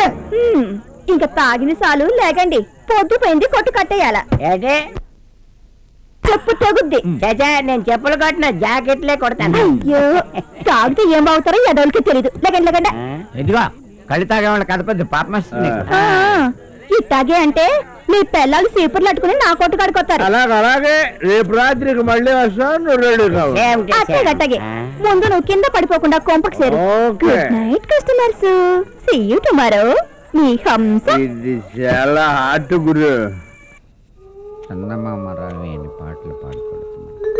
హ్మ్, ఇంకా తాగిన సాలు లేకండి పొద్దుపోయింది కొట్టు కట్టేయాల ఏంటి చెప్పు తెగుద్ది చచ్చా నేను చెప్పులు కొట్టిన జాకెట్లే కొడతాను అయ్యో తాగితే ఏం బాగుతారో ఎదవులకి తెలీదు లేకండి లేకండి ఇదిగో కళ్ళు తాగే వాళ్ళ కథ పెద్ద పాపం వస్తుంది నీకు. ఆ, ఇట్టాగే అంటే మీ పిల్లలు సీపుర్లు అట్టుకుని నా కొట్టు కాడుకొస్తారు అలాగే అలాగే రేపు రాత్రికి మళ్ళీ వస్తాను నువ్వు రెడీ కావు సేమ్ టు అట్టే సేమ్. గట్టగే ముందు నువ్వు కింద పడిపోకుండా కొంపకు సేరు okay. Good night customers see you tomorrow మీ హంస ఇది చాలా హార్ట్ గురు చందమామ రావి అని పాటలు పాడుకుంటున్నాను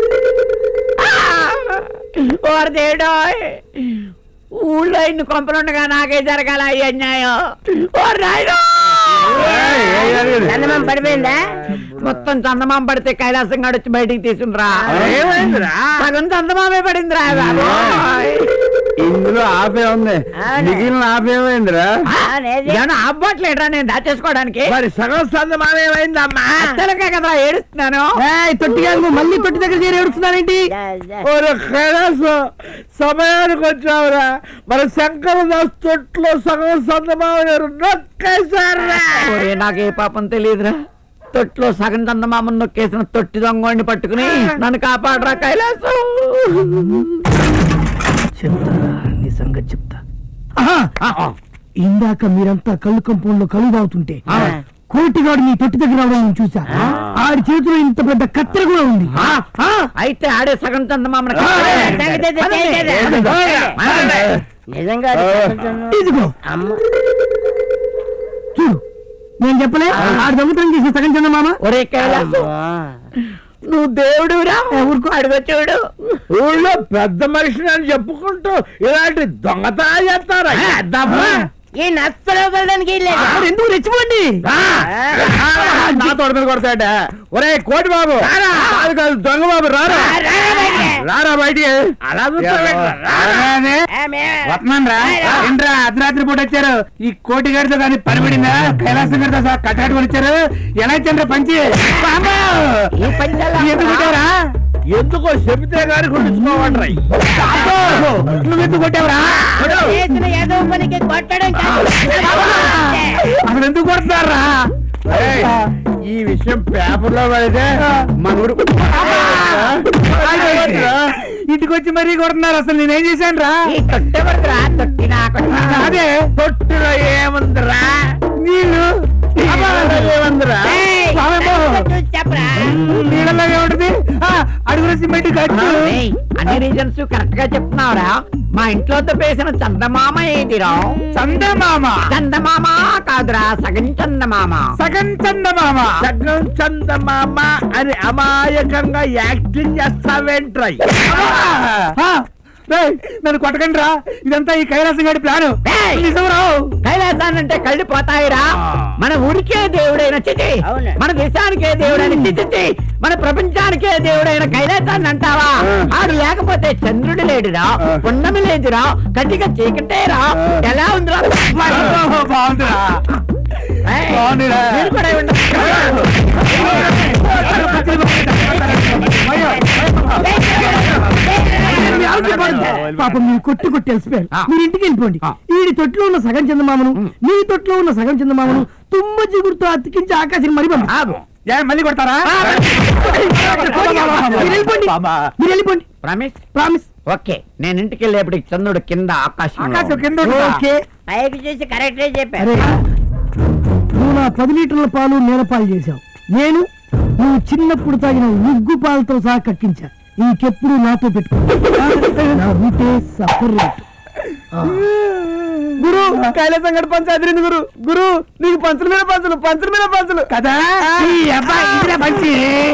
ఓరి దేవుడో ఊళ్ళో ఇన్ని కొంపలుండగా నాకే జరగాల ఈ అన్యాయం ఓరి నాయనో! ఏయ్, ఏయ్, జరిగింది? చందమామ పడిపోయిందా మొత్తం చందమామ పడితే కైలాసం గడొచ్చి బయటికి తీసుకురా ఏమైందిరా? సగం చందమామే పడిందిరా బాబోయ్. ఇందులో ఆపే ఉంది అవునా? మిగిలిన ఆపేమైందిరా ఏమన్నా అవ్వట్లేదురా నేను దాచేసుకోవడానికి మరి సగం సందం ఆపేమైందమ్మా అత్తలకే కదరా ఏడుస్తున్నాను తొట్టిగా మళ్ళీ తొట్టి దగ్గర చేరి ఏడుస్తున్నారేంటి ఒరే కైలాసం సమయానికి వచ్చావురా మన శంకర దాస్ తొట్లో సగం సందమావ నొక్కేశారా ఒరే నాకు ఏ పాపం తెలియదురా తొట్లో సగం చందమామను నొక్కేసిన తొట్టి దొంగని పట్టుకుని నన్ను కాపాడరా కైలాసం చెప్తారా నీ సంగతి చెప్తా ఆహా! ఇందాక మీరంతా కళ్ళు కంపౌండ్ లో కళ్ళు తాగుతుంటే కోటిగాడు మీ తొట్టి దగ్గర రావడం నేను చూసా ఆడి చేతిలో ఇంత పెద్ద కత్తెర కూడా ఉంది ఆ! అయితే ఆడే సగం చందమామను నిజంగా ఇదిగో చూడు నేను చెప్పలే ఆడు దొంగతనం చేసిన సగం చందమామ ఒరే కైలాసం నువ్వు దేవుడురా ఊరుకో అడుగు చూడు ఊళ్ళో పెద్ద మనిషిని అని చెప్పుకుంటూ ఇలాంటి దొంగతనాలు చేస్తారా ఎద్దమ్మా? ఈ నచ్చలు వదలడానికి లేదు మరి ఎందుకు రెచ్చిపోండి నా తోట మీద కొడతాడ ఒరే కోటి బాబు కాదు కాదు దొంగ బాబు రారా రారా బయటికి అలా వస్తున్నాను రా ఏంట్రా అర్ధరాత్రి పూట వచ్చారు ఈ కోటి గారితో కానీ పనిపడిందా కైలాసం గారితో సహా కట్టాడుకొని వచ్చారు ఎలా ఇచ్చారు పంచి బాబు! ఈ పంచాల ఎందుకు కొట్టావురా? ఎందుకో చెబితే గాని కొట్టించుకోవండి అబ్బో! నువ్వెందుకు కొట్టావురా చేసిన ఏదో పనికి కొట్టడం కాదు. అసలు ఎందుకు కొడుతున్నారా ఈ విషయం పేపర్ లో పడితే మనూరు ఇంటికి వచ్చి మరీ కొడుతున్నారు అసలు నేనేం చేశాను రా ఈ తొట్టెవరురా తొట్టి నా కొట్టిన అదే తొట్టులో ఏముందిరా నీళ్ళు నీళ్ళలో ఏముందిరా ఏయ్, బాబేమో. చూసి చెప్పరా నీళ్ళలో ఏముంటుంది ఆ, అడుగుల సిమెంట్ గట్టు ఏయ్, అన్ని రీజన్స్ కరెక్ట్ గా చెప్తున్నావురా మా ఇంట్లో పేసిన చందమామ ఏదిరా చందమామ చందమామ కాదురా సగం చందమామ సగం చందమామ సగం చందమామ అని అమాయకంగా యాక్టింగ్ చేస్తావేంట్రై ఆ, రేయ్, నన్ను కొట్టకండి రా ఇదంతా ఈ కైలాసం గారి ప్లాన్ ఏయ్! నిజం రావు కైలాసానంటే కళ్ళు పోతాయిరా మన ఊరికే దేవుడైన చిచి అవును. మన దేశానికే దేవుడైన చిచి మన ప్రపంచానికే దేవుడైన కైలాసాన్ని అంటావా ఆడు లేకపోతే చంద్రుడు లేడురా పున్నమి లేదురా గట్టిగా చీకటేరా ఎలా ఉందిరా బాగుందిరా ఏయ్, బాగుందిరా. మీరు కూడా ఇవ్వండి. పాపం మీరు కొట్టి కొట్టి తెలిసిపోయారు మీరు ఇంటికి వెళ్ళిపోండి వీడి తొట్టులో ఉన్న సగం చందమామను మీ తొట్టులో ఉన్న సగం చందమామను తుమ్మ జిగురుతో అతికించి ఆకాశం మరి పంపి. ఆగు. ఏ, మళ్ళీ కొడతారా మీరు వెళ్ళిపోండి మీరు వెళ్ళిపోండి ప్రామిస్ ప్రామిస్ ఓకే నేను ఇంటికి వెళ్ళేప్పటికి చంద్రుడు కింద ఆకాశం ఆకాశం కింద ఉంటుందా? ఓకే పైకి చూసి కరెక్టే చెప్పారు అరే నువ్వు నా పది లీటర్ల పాలు నీలపాలు చేశావు నేను నువ్వు చిన్నప్పుడు తాగిన ఉగ్గు పాలతో సహా కక్కించా ఇంకెప్పుడు నాతో పెట్టుకో నా రూటే సపరేట్ గురు కైలాసం గడి పంచు అదిరింది గురు గురు నీకు పంచుల మీద పంచులు పంచుల మీద పంచులు కదా ఈ అబ్బాయి పంచి